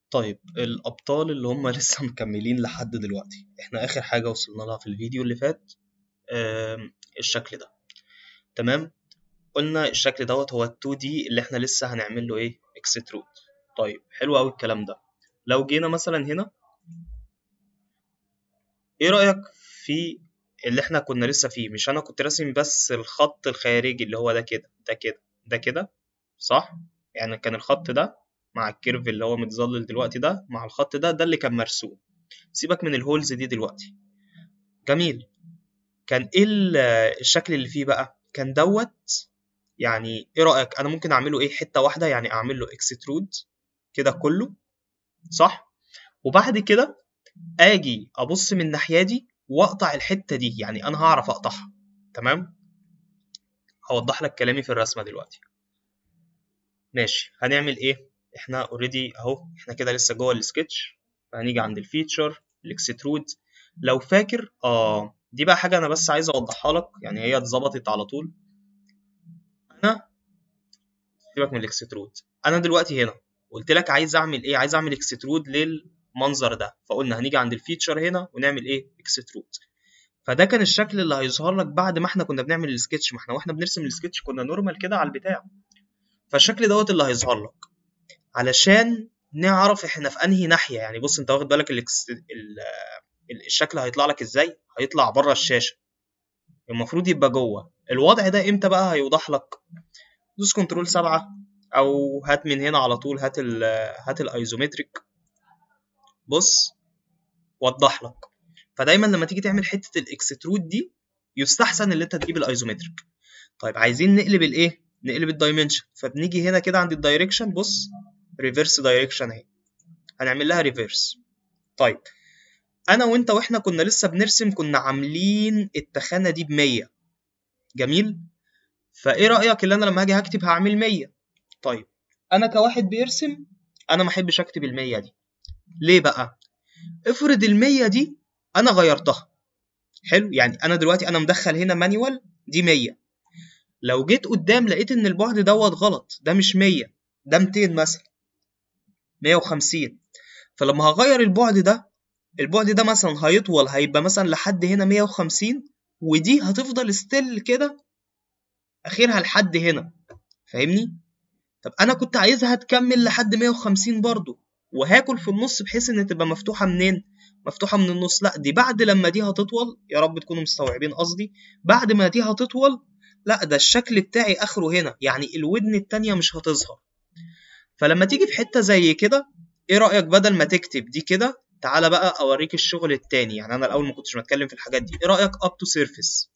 طيب الأبطال اللي هم لسه مكملين لحد دلوقتي احنا آخر حاجة وصلنا لها في الفيديو اللي فات آم، الشكل ده تمام قلنا الشكل دوت هو ال 2D اللي احنا لسه هنعمل له ايه اكسترود طيب حلو قوي الكلام ده لو جينا مثلا هنا ايه رأيك في اللي احنا كنا لسه فيه مش انا كنت راسم بس الخط الخارجي اللي هو ده كده ده كده ده كده صح يعني كان الخط ده مع الكيرف اللي هو متظلل دلوقتي ده مع الخط ده ده اللي كان مرسوم سيبك من الهولز دي دلوقتي جميل كان ايه ال- الشكل اللي فيه بقى كان دوت يعني ايه رأيك انا ممكن اعمله ايه حتة واحدة يعني اعمل له اكسترود كده كله صح وبعد كده اجي ابص من الناحية دي واقطع الحتة دي يعني انا هعرف اقطعها تمام هوضح لك كلامي في الرسمة دلوقتي ماشي هنعمل ايه احنا اوريدي اهو احنا كده لسه جوه السكتش فهنيجي عند الفيتشر الاكسترود لو فاكر اه دي بقى حاجة انا بس عايز اوضحها لك يعني هي اتظبطت على طول انا سيبك من الاكسترود انا دلوقتي هنا قلت لك عايز اعمل ايه عايز اعمل اكسترود للمنظر ده فقلنا هنيجي عند الفيتشر هنا ونعمل ايه اكسترود فده كان الشكل اللي هيظهر لك بعد ما احنا كنا بنعمل السكتش ما احنا واحنا بنرسم السكتش كنا نورمال كده على البتاع فالشكل دوت اللي هيظهر لك علشان نعرف احنا في انهي ناحيه يعني بص انت واخد بالك الإكس... ال... ال- الشكل هيطلع لك ازاي هيطلع بره الشاشه المفروض يبقى جوه الوضع ده امتى بقى هيوضح لك دوس كنترول سبعة او هات من هنا على طول هات ال هات الايزومتريك بص وضح لك فدايما لما تيجي تعمل حته الاكسترود دي يستحسن ان انت تجيب الايزومتريك طيب عايزين نقلب الايه نقلب الدايمنشن فبنيجي هنا كده عند الدايركشن بص ريفرس دايركشن اهي هنعمل لها ريفرس طيب انا وانت واحنا كنا لسه بنرسم كنا عاملين التخانه دي ب 100 جميل فايه رايك اللي انا لما هاجي هكتب هعمل 100 طيب انا كواحد بيرسم انا ما احبش اكتب ال 100 دي ليه بقى افرض ال 100 دي انا غيرتها حلو يعني انا دلوقتي انا مدخل هنا مانيوال دي 100 لو جيت قدام لقيت ان البعد دوت غلط ده مش 100 ده 200 مثلا 150 فلما هغير البعد ده البعد ده مثلا هيطول هيبقى مثلا لحد هنا 150 ودي هتفضل ستيل كده اخرها لحد هنا فاهمني طب انا كنت عايزها تكمل لحد 150 برضو وهاكل في النص بحيث ان تبقى مفتوحه منين مفتوحه من النص لا دي بعد لما دي هتطول يا رب تكونوا مستوعبين قصدي بعد ما دي هتطول لا ده الشكل بتاعي اخره هنا يعني الودن التانية مش هتظهر فلما تيجي في حته زي كده ايه رايك بدل ما تكتب دي كده تعالى بقى اوريك الشغل التاني يعني انا الاول ما كنتش بتكلم في الحاجات دي ايه رايك اب تو سيرفيس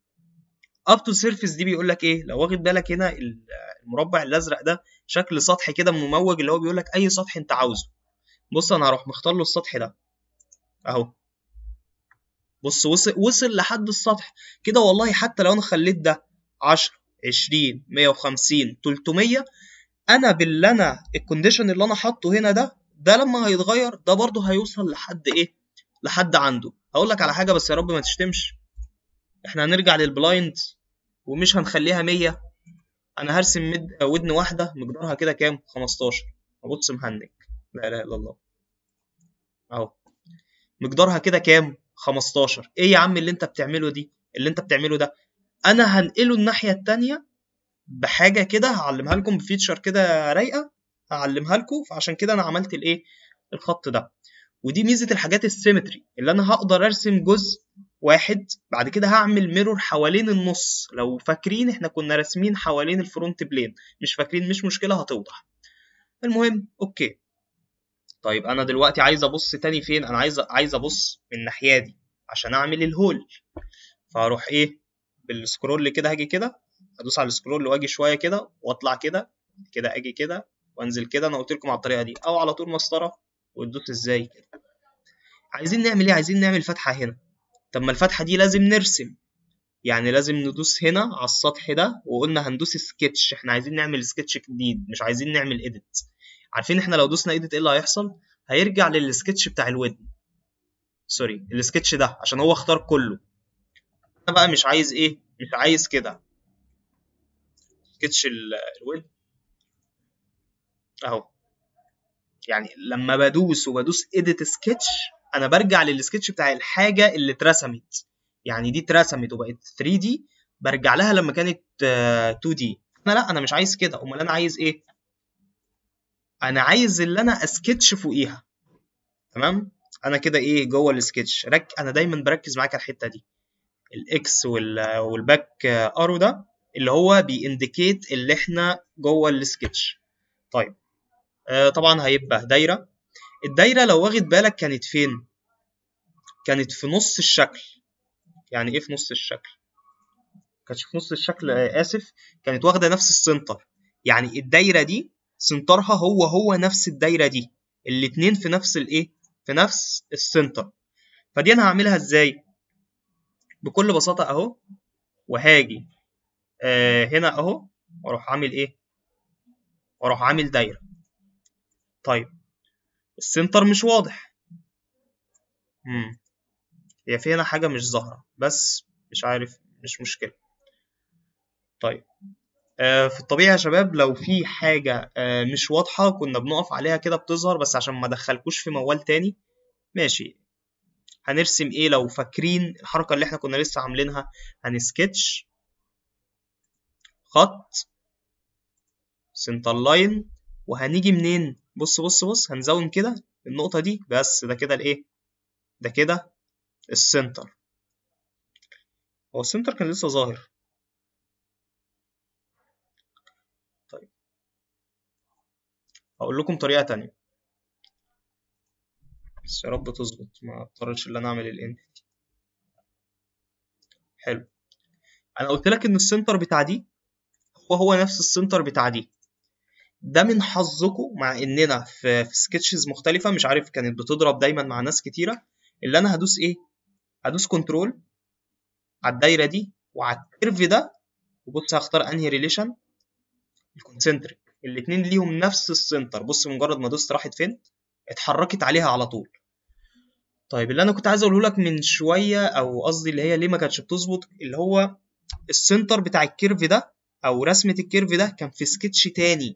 اب تو سيرفيس دي بيقول لك ايه لو واخد بالك هنا ال- المربع الازرق ده شكل سطح كده مموج اللي هو بيقول لك اي سطح انت عاوزه بص انا هروح مختار له السطح ده اهو بص وصل وصل لحد السطح كده والله حتى لو انا خليت ده 10 20 150 300 انا باللي انا الكونديشن اللي انا حاطه هنا ده ده لما هيتغير ده برضه هيوصل لحد ايه لحد عنده هقول لك على حاجه بس يا رب ما تشتمش احنا هنرجع للبلايند ومش هنخليها 100 انا هرسم مد... ودن واحده مقدارها كده كام 15 ابص مهنج لا اله الا الله اهو مقدارها كده كام 15 ايه يا عم اللي انت بتعمله دي اللي انت بتعمله ده انا هنقله الناحيه التانية بحاجه كده هعلمها لكم بفيتشر كده رايقه هعلمها لكم فعشان كده انا عملت الايه الخط ده ودي ميزه الحاجات السيمتري اللي انا هقدر ارسم جزء واحد بعد كده هعمل ميرور حوالين النص لو فاكرين احنا كنا راسمين حوالين الفرونت بلين مش فاكرين مش مشكله هتوضح المهم اوكي طيب انا دلوقتي عايز ابص تاني فين انا عايز عايز ابص من الناحيه دي عشان اعمل الهول فهروح ايه بالسكرول كده هاجي كده ادوس على السكرول واجي شويه كده واطلع كده كده اجي كده وانزل كده انا قلت لكم على الطريقه دي او على طول مسطره وتدوس ازاي كده عايزين نعمل ايه عايزين نعمل فتحه هنا طب ما الفتحه دي لازم نرسم يعني لازم ندوس هنا على السطح ده وقلنا هندوس سكتش احنا عايزين نعمل سكتش جديد مش عايزين نعمل ايديت عارفين احنا لو دوسنا ايديت ايه اللي هيحصل هيرجع للسكتش بتاع الودن سوري السكتش ده عشان هو اختار كله انا بقى مش عايز ايه مش عايز كده سكتش ال- الودن اهو يعني لما بدوس وبدوس edit sketch انا برجع للسكتش بتاع الحاجه اللي اترسمت يعني دي اترسمت وبقت 3 دي برجع لها لما كانت 2 دي انا لا انا مش عايز كده امال انا عايز ايه انا عايز اللي انا اسكتش فوقيها تمام انا كده ايه جوه السكتش رك انا دايما بركز معاك على الحته دي الاكس والباك ارو ده اللي هو بينديكيت اللي احنا جوه السكتش طيب آه طبعا هيبقى دايره الدايره لو واخد بالك كانت فين كانت في نص الشكل يعني ايه في نص الشكل كانتش في نص الشكل آه اسف كانت واخده نفس السنتر يعني الدايره دي سنترها هو هو نفس الدايره دي الاتنين في نفس الايه في نفس السنتر فدي انا هعملها ازاي بكل بساطه اهو وهاجي آه هنا اهو واروح عامل ايه واروح عامل دايره طيب السنتر مش واضح امم هي في هنا حاجه مش ظاهره بس مش عارف مش مشكله طيب آه في الطبيعي يا شباب لو في حاجه آه مش واضحه كنا بنقف عليها كده بتظهر بس عشان ما ادخلكوش في موال تاني ماشي هنرسم ايه لو فاكرين الحركه اللي احنا كنا لسه عاملينها هنسكتش خط سنتر لاين وهنيجي منين بص بص بص هنزوم كده النقطه دي بس ده كده الايه ده كده السنتر هو السنتر كان لسه ظاهر طيب هقول لكم طريقه تانية بس يا رب تظبط ما اضطرش ان انا اعمل الاند حلو انا قلت لك ان السنتر بتاع دي هو هو نفس السنتر بتاع دي ده من حظكم مع اننا في, في سكتشز مختلفه مش عارف كانت بتضرب دايما مع ناس كتيره اللي انا هدوس ايه هدوس كنترول على الدايره دي وعلى الكيرف ده وبص هختار انهي ريليشن الكونسنتريك الاتنين ليهم نفس السنتر بص مجرد ما دوست راحت فين اتحركت عليها على طول طيب اللي انا كنت عايز اقوله لك من شويه او قصدي اللي هي ليه ما كانتش بتظبط اللي هو السنتر بتاع الكيرف ده او رسمه الكيرف ده كان في سكتش تاني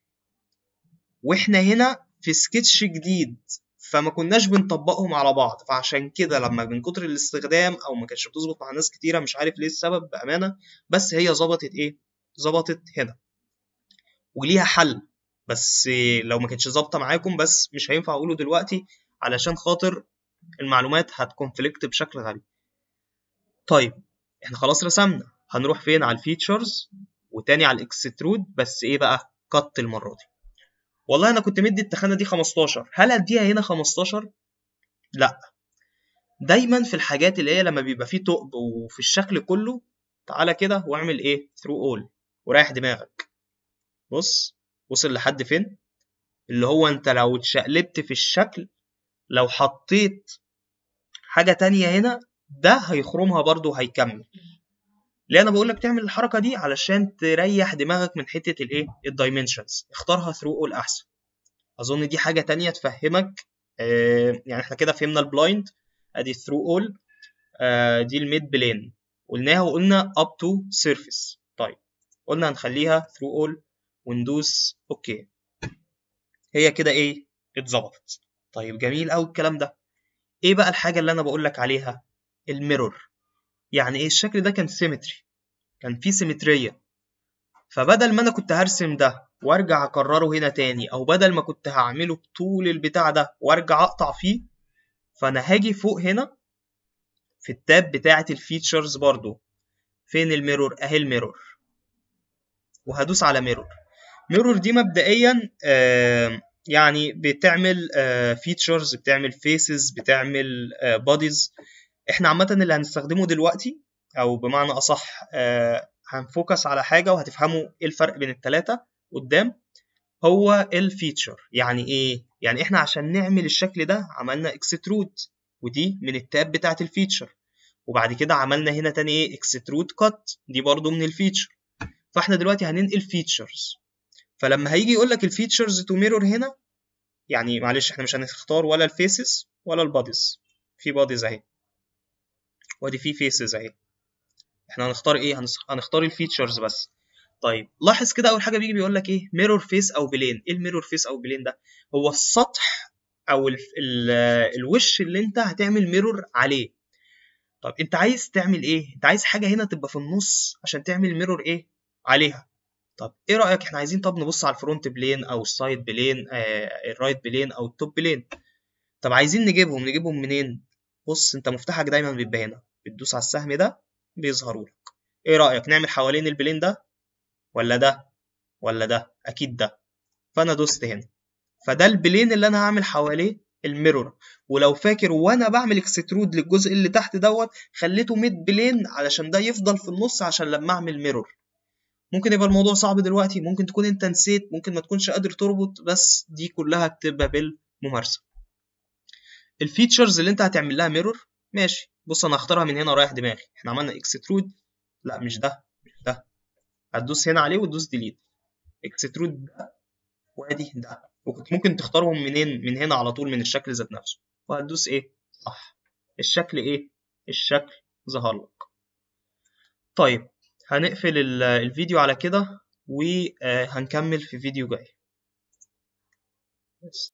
واحنا هنا في سكتش جديد فما كناش بنطبقهم على بعض فعشان كده لما من كتر الاستخدام او ما كانتش بتظبط مع ناس كتيره مش عارف ليه السبب بامانه بس هي ظبطت ايه ظبطت هنا وليها حل بس لو ما كانتش ظابطه معاكم بس مش هينفع اقوله دلوقتي علشان خاطر المعلومات هتكونفليكت بشكل غبي طيب احنا خلاص رسمنا هنروح فين على الفيتشرز وتاني على الاكسترود بس ايه بقى قط المره دي والله انا كنت مدي التخانه دي 15 هل اديها هنا 15 لا دايما في الحاجات اللي هي لما بيبقى فيه ثقب وفي الشكل كله تعالى كده واعمل ايه ثرو اول وريح دماغك بص وصل لحد فين اللي هو انت لو اتشقلبت في الشكل لو حطيت حاجه تانية هنا ده هيخرمها برضو هيكمل ليه انا بقول لك تعمل الحركه دي علشان تريح دماغك من حته الايه الدايمنشنز اختارها ثرو اول احسن اظن دي حاجه تانية تفهمك آه يعني احنا كده فهمنا البلايند ادي ثرو اول آه دي الميد بلين قلناها وقلنا اب تو سيرفيس طيب قلنا هنخليها ثرو اول وندوس اوكي هي كده ايه اتظبطت طيب جميل قوي الكلام ده ايه بقى الحاجه اللي انا بقول لك عليها الميرور يعني ايه الشكل ده كان سيمتري كان فيه سيمترية فبدل ما انا كنت هرسم ده وارجع اكرره هنا تاني او بدل ما كنت هعمله بطول البتاع ده وارجع اقطع فيه فانا هاجي فوق هنا في التاب بتاعة الفيتشرز برضو فين الميرور اهي الميرور وهدوس على ميرور ميرور دي مبدئيا آه يعني بتعمل فيتشرز آه بتعمل فيسز بتعمل بوديز آه احنا عامة اللي هنستخدمه دلوقتي او بمعنى اصح آه هنفوكس على حاجة وهتفهموا ايه الفرق بين التلاتة قدام هو الفيتشر يعني ايه يعني احنا عشان نعمل الشكل ده عملنا اكسترود ودي من التاب بتاعة الفيتشر وبعد كده عملنا هنا تاني ايه اكسترود كات دي برضو من الفيتشر فاحنا دلوقتي هننقل فيتشرز فلما هيجي يقول لك الفيتشرز تو ميرور هنا يعني معلش احنا مش هنختار ولا الفيسز ولا الباديز في باديز اهي وادي في فيسز اهي احنا هنختار ايه هنختار الفيتشرز بس طيب لاحظ كده اول حاجه بيجي بيقول لك ايه ميرور فيس او بلين ايه الميرور فيس او بلين ده هو السطح او ال ال الوش اللي انت هتعمل ميرور عليه طب انت عايز تعمل ايه انت عايز حاجه هنا تبقى في النص عشان تعمل ميرور ايه عليها طب ايه رايك احنا عايزين طب نبص على الفرونت بلين او السايد بلين آه الرايت بلين او التوب بلين طب عايزين نجيبهم نجيبهم منين بص انت مفتاحك دايما بيبقى هنا بتدوس على السهم ده بيظهروا لك ايه رايك نعمل حوالين البلين ده ولا ده ولا ده اكيد ده فانا دوست هنا فده البلين اللي انا هعمل حواليه الميرور ولو فاكر وانا بعمل اكسترود للجزء اللي تحت دوت خليته ميد بلين علشان ده يفضل في النص عشان لما اعمل ميرور ممكن يبقى الموضوع صعب دلوقتي ممكن تكون انت نسيت ممكن ما تكونش قادر تربط بس دي كلها بتبقى بالممارسه الفيتشرز اللي انت هتعمل لها ميرور ماشي بص انا هختارها من هنا رايح دماغي احنا عملنا اكسترود لا مش ده مش ده هتدوس هنا عليه وتدوس ديليت اكسترود ده وادي ده وكنت ممكن تختارهم منين من هنا على طول من الشكل ذات نفسه وهتدوس ايه صح الشكل ايه الشكل ظهر لك طيب هنقفل الفيديو على كده وهنكمل في فيديو جاي بس